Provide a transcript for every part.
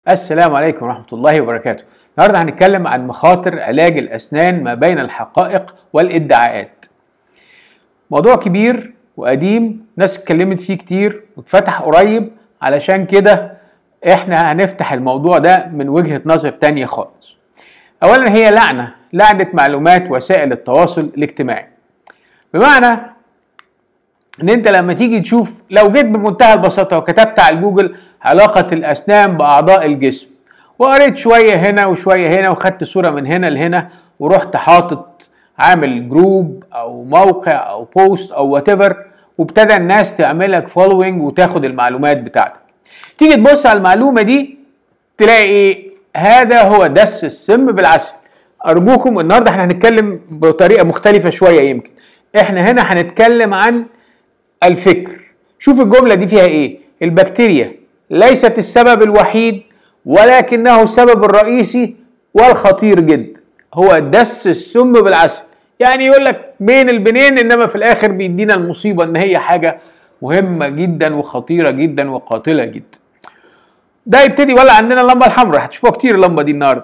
السلام عليكم ورحمة الله وبركاته النهاردة هنتكلم عن مخاطر علاج الأسنان ما بين الحقائق والادعاءات موضوع كبير وقديم ناس اتكلمت فيه كتير واتفتح قريب علشان كده احنا هنفتح الموضوع ده من وجهة نظر تانية خالص اولا هي لعنة لعنة معلومات وسائل التواصل الاجتماعي بمعنى ان انت لما تيجي تشوف لو جيت بمنتهى البساطه وكتبت على جوجل علاقه الاسنان باعضاء الجسم وقريت شويه هنا وشويه هنا وخدت صوره من هنا لهنا ورحت حاطط عامل جروب او موقع او بوست او وات ايفر وابتدى الناس تعملك فولوينج وتاخد المعلومات بتاعتك تيجي تبص على المعلومه دي تلاقي ايه هذا هو دس السم بالعسل ارجوكم النهارده احنا هنتكلم بطريقه مختلفه شويه يمكن احنا هنا هنتكلم عن الفكر شوف الجملة دي فيها ايه البكتيريا ليست السبب الوحيد ولكنه السبب الرئيسي والخطير جدا هو دس السم بالعسل يعني يقول لك بين البنين انما في الاخر بيدينا المصيبة ان هي حاجة مهمة جدا وخطيرة جدا وقاتلة جدا ده يبتدي يولع عندنا اللمبة الحمراء هتشوفوها كتير اللمبة دي النهارده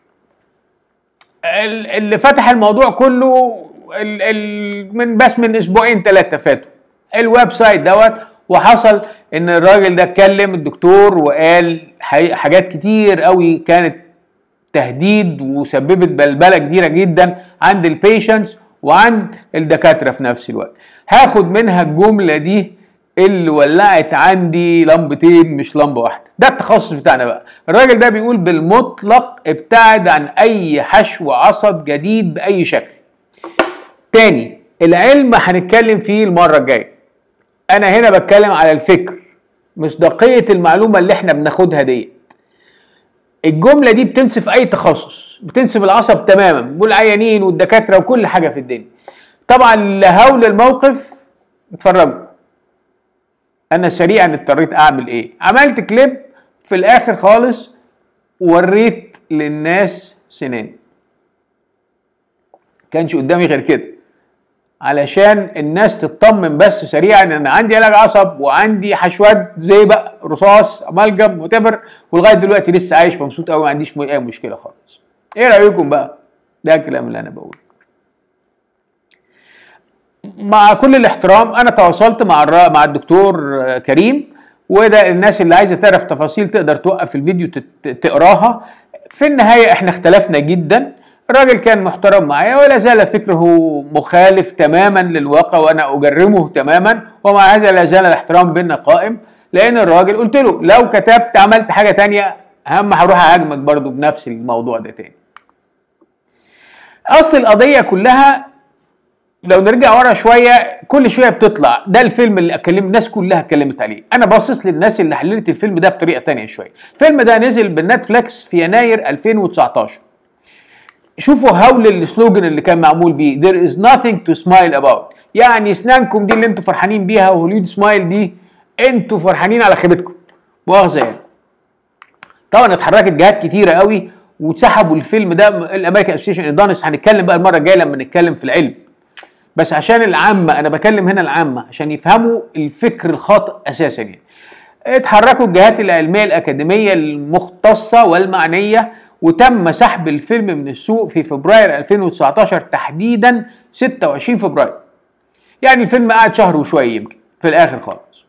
اللي فتح الموضوع كله ال ال من بس من اسبوعين ثلاثة فاتوا الويب سايت دوت وحصل ان الراجل ده اتكلم الدكتور وقال حاجات كتير قوي كانت تهديد وسببت بلبله كبيره جدا عند البيشنتس وعند الدكاتره في نفس الوقت هاخد منها الجمله دي اللي ولعت عندي لمبتين مش لمبه واحده ده التخصص بتاعنا بقى الراجل ده بيقول بالمطلق ابتعد عن اي حشو عصب جديد باي شكل تاني العلم هنتكلم فيه المره الجايه انا هنا بتكلم على الفكر مصداقيه المعلومه اللي احنا بناخدها ديت الجمله دي بتنسف اي تخصص بتنسف العصب تماما والعيانين والدكاتره وكل حاجه في الدنيا طبعا لهول الموقف اتفرجوا انا سريعا اضطريت اعمل ايه عملت كليب في الاخر خالص وريت للناس سناني كانش قدامي غير كده علشان الناس تطمن بس سريعا ان انا عندي علاج عصب وعندي حشوات زئبق رصاص امالجم وتفر ولغايه دلوقتي لسه عايش مبسوط قوي ما عنديش اي مشكله خالص ايه رايكم بقى ده الكلام اللي انا بقوله مع كل الاحترام انا تواصلت مع مع الدكتور كريم وده الناس اللي عايزه تعرف تفاصيل تقدر توقف الفيديو تقراها في النهايه احنا اختلفنا جدا الراجل كان محترم معايا ولا زال فكره مخالف تماما للواقع وانا اجرمه تماما ومع هذا لا زال الاحترام بيننا قائم لان الراجل قلت له لو كتبت عملت حاجه تانية هم هروح اهاجمك برضو بنفس الموضوع ده تاني اصل القضيه كلها لو نرجع ورا شويه كل شويه بتطلع ده الفيلم اللي اكلم الناس كلها اتكلمت عليه انا باصص للناس اللي حللت الفيلم ده بطريقه تانية شويه الفيلم ده نزل بالنتفليكس في يناير 2019 شوفوا هول السلوجن اللي كان معمول بيه there is nothing to smile about يعني اسنانكم دي اللي انتوا فرحانين بيها وهوليود سمايل دي انتوا فرحانين على خيبتكم مؤاخذه يعني طبعا اتحركت جهات كتيره قوي وسحبوا الفيلم ده الامريكان اسوشيشن ادانس هنتكلم بقى المره الجايه لما نتكلم في العلم بس عشان العامه انا بكلم هنا العامه عشان يفهموا الفكر الخاطئ اساسا يعني اتحركوا الجهات العلميه الاكاديميه المختصه والمعنيه وتم سحب الفيلم من السوق في فبراير 2019 تحديدا 26 فبراير يعني الفيلم قعد شهر وشويه يمكن في الاخر خالص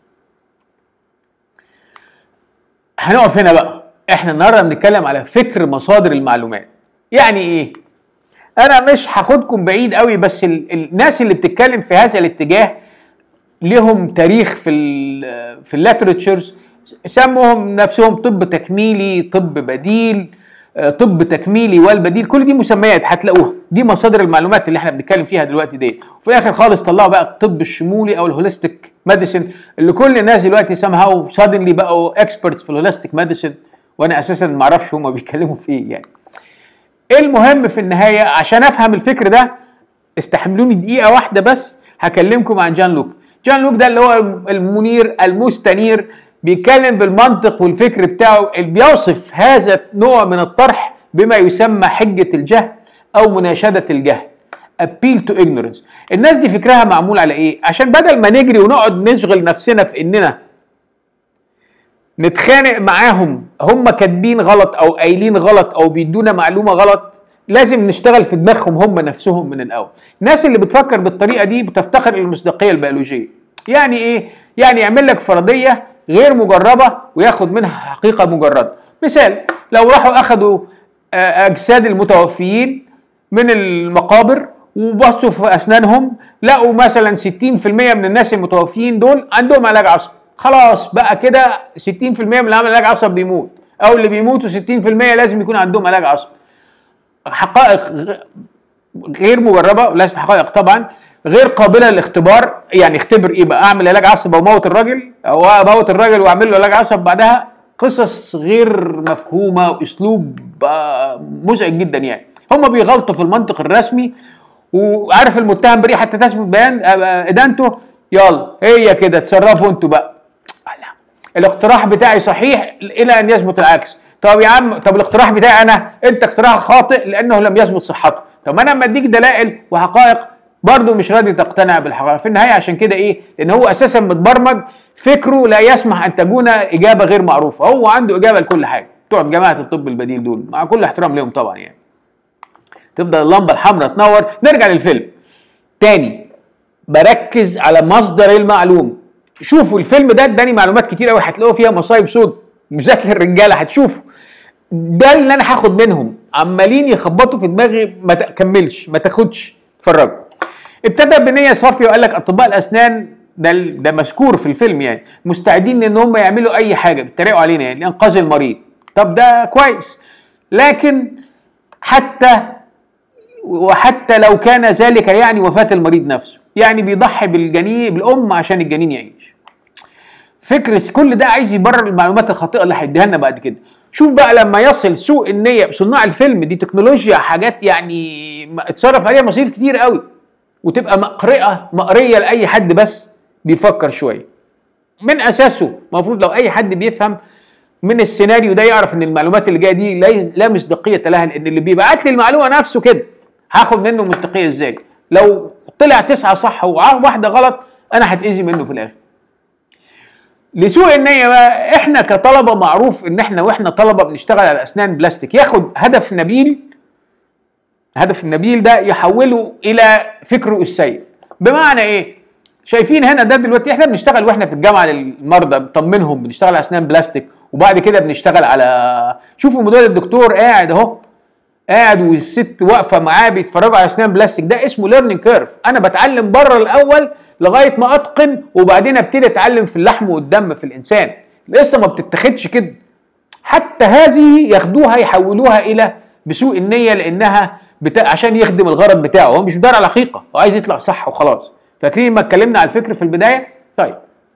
هنقف هنا بقى احنا النهارده بنتكلم على فكر مصادر المعلومات يعني ايه انا مش هاخدكم بعيد قوي بس ال الناس اللي بتتكلم في هذا الاتجاه لهم تاريخ في ال في اللاترتشرز سموهم نفسهم طب تكميلي طب بديل طب تكميلي والبديل كل دي مسميات هتلاقوها دي مصادر المعلومات اللي احنا بنتكلم فيها دلوقتي ديت وفي الاخر خالص طلعوا بقى الطب الشمولي او الهوليستيك ميديسن اللي كل الناس دلوقتي سام هاو سادنلي بقوا اكسبرتس في الهوليستيك ميديسن وانا اساسا ما اعرفش هم بيتكلموا في ايه يعني المهم في النهايه عشان افهم الفكر ده استحملوني دقيقه واحده بس هكلمكم عن جان لوك جان لوك ده اللي هو المنير المستنير بيتكلم بالمنطق والفكر بتاعه اللي بيوصف هذا نوع من الطرح بما يسمى حجة الجهل أو مناشدة الجهل appeal to ignorance الناس دي فكرها معمول على ايه عشان بدل ما نجري ونقعد نشغل نفسنا في اننا نتخانق معاهم هم كاتبين غلط او قايلين غلط او بيدونا معلومه غلط لازم نشتغل في دماغهم هم نفسهم من الاول الناس اللي بتفكر بالطريقه دي بتفتقر المصداقيه البيولوجيه يعني ايه يعني يعمل لك فرضيه غير مجربه وياخد منها حقيقه مجرده مثال لو راحوا اخذوا آه، اجساد المتوفيين من المقابر وبصوا في اسنانهم لقوا مثلا 60% من الناس المتوفيين دول عندهم علاج عصب خلاص بقى كده 60% من اللي عمل علاج عصب بيموت او اللي بيموتوا 60% لازم يكون عندهم علاج عصب حقائق غير مجربه وليست حقائق طبعا غير قابله للاختبار يعني اختبر ايه بقى اعمل علاج عصب واموت الراجل او اموت الراجل واعمل له علاج عصب بعدها قصص غير مفهومه واسلوب آه، مزعج جدا يعني هم بيغلطوا في المنطق الرسمي وعارف المتهم بريء حتى تثبت بيان آه، ادانته يلا هي كده تصرفوا انتوا بقى لا الاقتراح بتاعي صحيح الى ان يثبت العكس طب يا عم طب الاقتراح بتاعي انا انت اقتراح خاطئ لانه لم يثبت صحته طب ما انا لما اديك دلائل وحقائق برضه مش راضي تقتنع بالحقائق في النهايه عشان كده ايه لان هو اساسا متبرمج فكره لا يسمح ان تكون اجابه غير معروفه هو عنده اجابه لكل حاجه بتوع جماعه الطب البديل دول مع كل احترام لهم طبعا يعني تفضل اللمبه الحمراء تنور نرجع للفيلم تاني بركز على مصدر المعلوم شوفوا الفيلم ده اداني معلومات كتير قوي هتلاقوا فيها مصايب سود مش زي الرجاله هتشوفوا ده اللي انا هاخد منهم عمالين يخبطوا في دماغي ما تكملش ما تاخدش اتفرجوا ابتدى بنيه صافيه وقال لك اطباء الاسنان ده ده مذكور في الفيلم يعني مستعدين ان هم يعملوا اي حاجه بيتريقوا علينا يعني لانقاذ المريض طب ده كويس لكن حتى وحتى لو كان ذلك يعني وفاه المريض نفسه يعني بيضحي بالجنين بالام عشان الجنين يعيش فكره كل ده عايز يبرر المعلومات الخاطئه اللي هيديها لنا بعد كده شوف بقى لما يصل سوء النيه بصناع الفيلم دي تكنولوجيا حاجات يعني اتصرف عليها مصاريف كتير قوي وتبقى مقرئه مقريه لاي حد بس بيفكر شويه من اساسه المفروض لو اي حد بيفهم من السيناريو ده يعرف ان المعلومات اللي جايه دي لا مصداقيه لها لان اللي بيبعت لي المعلومه نفسه كده هاخد منه مصداقيه ازاي لو طلع تسعه صح وواحده غلط انا هتاذي منه في الاخر لسوء النية بقى احنا كطلبة معروف ان احنا واحنا طلبة بنشتغل على اسنان بلاستيك ياخد هدف نبيل هدف النبيل ده يحوله الى فكره السيء بمعنى ايه شايفين هنا ده دلوقتي احنا بنشتغل واحنا في الجامعه للمرضى بنطمنهم بنشتغل على اسنان بلاستيك وبعد كده بنشتغل على شوفوا مدير الدكتور قاعد اهو قاعد والست واقفه معاه بيتفرجوا على اسنان بلاستيك ده اسمه ليرنينج كيرف انا بتعلم بره الاول لغايه ما اتقن وبعدين ابتدي اتعلم في اللحم والدم في الانسان لسه ما بتتاخدش كده حتى هذه ياخدوها يحولوها الى بسوء النيه لانها بتا... عشان يخدم الغرض بتاعه هو مش بيدور على حقيقه هو عايز يطلع صح وخلاص فاكرين ما اتكلمنا على الفكر في البدايه طيب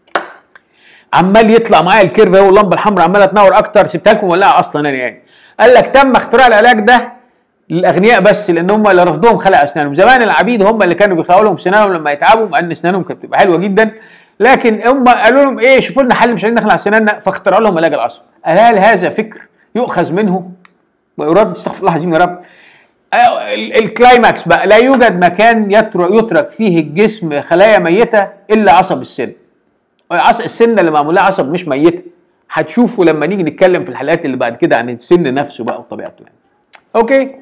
عمال يطلع معايا الكيرف اهو اللمبه الحمراء عماله تنور اكتر سبتها لكم ولا اصلا انا يعني قال لك تم اختراع العلاج ده للاغنياء بس لان هم اللي رفضهم خلق اسنانهم زمان العبيد هم اللي كانوا بيخلقوا لهم سنانهم لما يتعبوا مع ان اسنانهم كانت بتبقى حلوه جدا لكن هم قالوا لهم ايه شوفوا لنا حل مش عايزين نخلع سناننا فاخترعوا لهم علاج العصب هل هذا فكر يؤخذ منه ويرد استغفر الله العظيم يا رب آه، الكلايماكس بقى لا يوجد مكان يترك فيه الجسم خلايا ميته الا عصب السن السن اللي معمول لها عصب مش ميته هتشوفوا لما نيجي نتكلم في الحلقات اللي بعد كده عن السن نفسه بقى وطبيعته يعني اوكي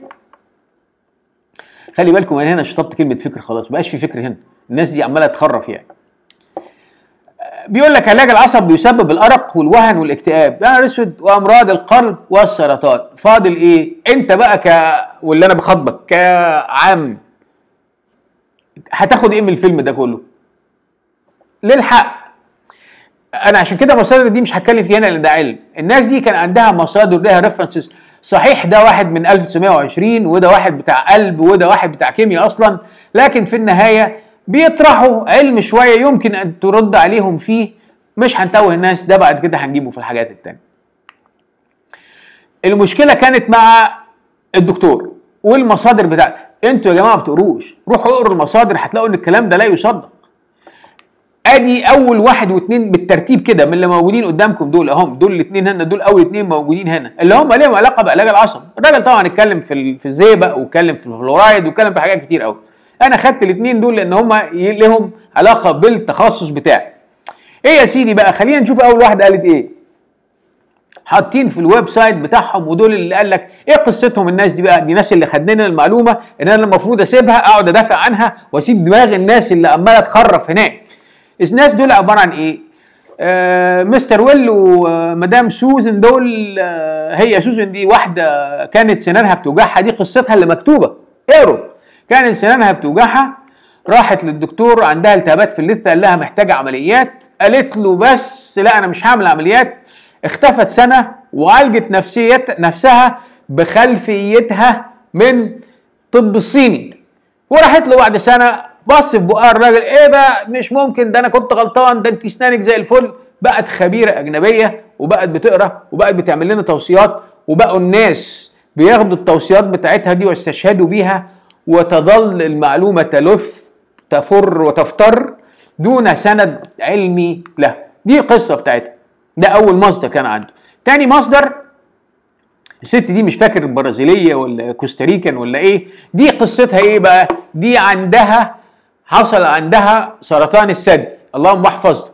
خلي بالكم انا هنا شطبت كلمه فكر خلاص بقاش في فكر هنا الناس دي عماله تخرف يعني بيقول لك علاج العصب بيسبب الارق والوهن والاكتئاب يا نهار اسود وامراض القلب والسرطان فاضل ايه انت بقى ك واللي انا بخاطبك كعام هتاخد ايه من الفيلم ده كله للحق انا عشان كده المصادر دي مش هتكلم فيها هنا لان ده علم الناس دي كان عندها مصادر لها ريفرنسز صحيح ده واحد من 1920 وده واحد بتاع قلب وده واحد بتاع كيمياء اصلا لكن في النهايه بيطرحوا علم شويه يمكن ان ترد عليهم فيه مش هنتوه الناس ده بعد كده هنجيبه في الحاجات التانية المشكله كانت مع الدكتور والمصادر بتاعته انتوا يا جماعه ما بتقروش روحوا اقروا المصادر هتلاقوا ان الكلام ده لا يصدق ادي اول واحد واثنين بالترتيب كده من اللي موجودين قدامكم دول اهم دول الاثنين هنا دول اول اثنين موجودين هنا اللي هم ليهم علاقه بعلاج العصب الراجل طبعا اتكلم في في الزئبق واتكلم في الفلورايد واتكلم في حاجات كتير قوي انا خدت الاثنين دول لان هم لهم علاقه بالتخصص بتاعي ايه يا سيدي بقى خلينا نشوف اول واحده قالت ايه حاطين في الويب سايت بتاعهم ودول اللي قال لك ايه قصتهم الناس دي بقى دي ناس اللي خدنا المعلومه ان انا المفروض اسيبها اقعد ادافع عنها واسيب دماغ الناس اللي عماله تخرف هناك الناس دول عباره عن ايه آه مستر ويل ومدام سوزن دول آه هي سوزن دي واحده كانت سنانها بتوجعها دي قصتها اللي مكتوبه اقروا كانت سنانها بتوجعها راحت للدكتور عندها التهابات في اللثه قال لها محتاجه عمليات قالت له بس لا انا مش هعمل عمليات اختفت سنه وعالجت نفسيت نفسها بخلفيتها من طب الصيني وراحت له بعد سنه بص في بقها الراجل ايه ده مش ممكن ده انا كنت غلطان ده انت اسنانك زي الفل بقت خبيره اجنبيه وبقت بتقرا وبقت بتعمل لنا توصيات وبقوا الناس بياخدوا التوصيات بتاعتها دي ويستشهدوا بيها وتظل المعلومه تلف تفر وتفتر دون سند علمي له دي القصه بتاعتها ده اول مصدر كان عنده تاني مصدر الست دي مش فاكر برازيليه ولا كوستاريكان ولا ايه دي قصتها ايه بقى دي عندها حصل عندها سرطان الثدي اللهم احفظها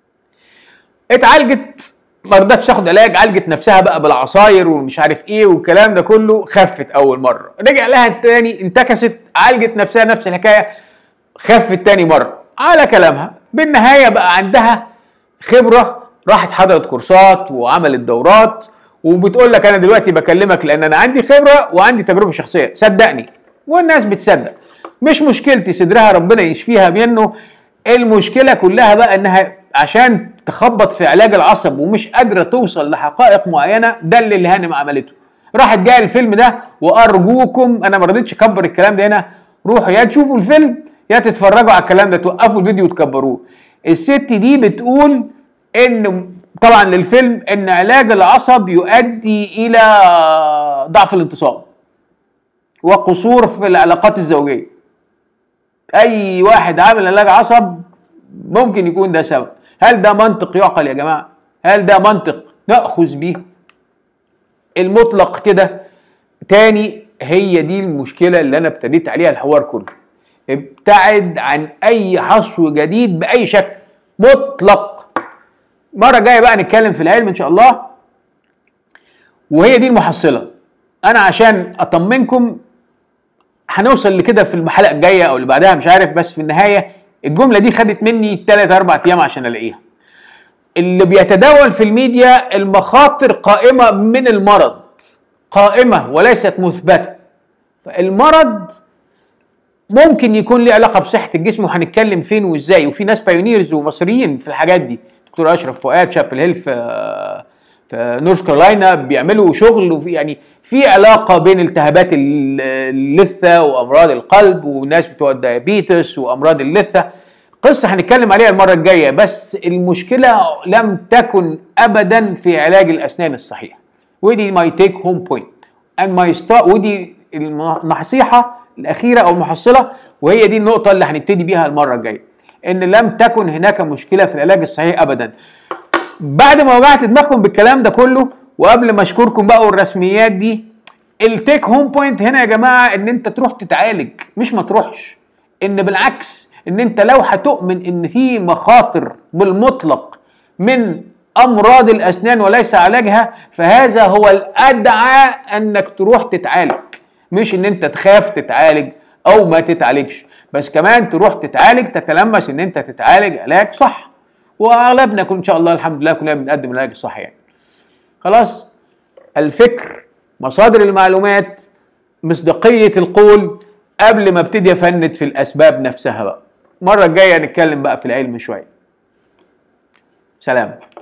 اتعالجت ما رضتش تاخد علاج عالجت نفسها بقى بالعصاير ومش عارف ايه والكلام ده كله خفت اول مره رجع لها التاني انتكست عالجت نفسها نفس الحكايه خفت تاني مره على كلامها بالنهايه بقى عندها خبره راحت حضرت كورسات وعملت دورات وبتقول لك انا دلوقتي بكلمك لان انا عندي خبره وعندي تجربه شخصيه صدقني والناس بتصدق مش مشكلتي صدرها ربنا يشفيها منه المشكله كلها بقى انها عشان تخبط في علاج العصب ومش قادره توصل لحقائق معينه ده اللي الهانم عملته راحت جايه الفيلم ده وارجوكم انا ما رضيتش اكبر الكلام ده هنا روحوا يا تشوفوا الفيلم يا تتفرجوا على الكلام ده توقفوا الفيديو وتكبروه الست دي بتقول ان طبعا للفيلم ان علاج العصب يؤدي الى ضعف الانتصاب وقصور في العلاقات الزوجيه اي واحد عامل علاج عصب ممكن يكون ده سبب هل ده منطق يعقل يا جماعه هل ده منطق ناخذ به المطلق كده تاني هي دي المشكله اللي انا ابتديت عليها الحوار كله ابتعد عن اي حصو جديد باي شكل مطلق المره الجايه بقى نتكلم في العلم ان شاء الله وهي دي المحصله انا عشان اطمنكم هنوصل لكده في الحلقه الجايه او اللي بعدها مش عارف بس في النهايه الجمله دي خدت مني 3 4 ايام عشان الاقيها اللي بيتداول في الميديا المخاطر قائمه من المرض قائمه وليست مثبته فالمرض ممكن يكون له علاقه بصحه الجسم وهنتكلم فين وازاي وفي ناس بايونيرز ومصريين في الحاجات دي دكتور اشرف فؤاد شابل هيل في في نورث كارولاينا بيعملوا شغل وفي يعني في علاقه بين التهابات اللثه وامراض القلب وناس بتوع الديابيتس وامراض اللثه قصه هنتكلم عليها المره الجايه بس المشكله لم تكن ابدا في علاج الاسنان الصحيح ودي ماي تيك هوم بوينت اند ماي ودي النصيحه الاخيره او المحصله وهي دي النقطه اللي هنبتدي بيها المره الجايه ان لم تكن هناك مشكله في العلاج الصحيح ابدا بعد ما وجعت دماغكم بالكلام ده كله وقبل ما اشكركم بقى والرسميات دي التيك هوم بوينت هنا يا جماعه ان انت تروح تتعالج مش ما تروحش ان بالعكس ان انت لو هتؤمن ان في مخاطر بالمطلق من امراض الاسنان وليس علاجها فهذا هو الادعى انك تروح تتعالج مش ان انت تخاف تتعالج او ما تتعالجش بس كمان تروح تتعالج تتلمس ان انت تتعالج علاج صح واغلبنا كل ان شاء الله الحمد لله كلنا بنقدم العلاج الصح يعني خلاص الفكر مصادر المعلومات مصداقيه القول قبل ما ابتدي افند في الاسباب نفسها بقى المره الجايه نتكلم بقى في العلم شويه سلام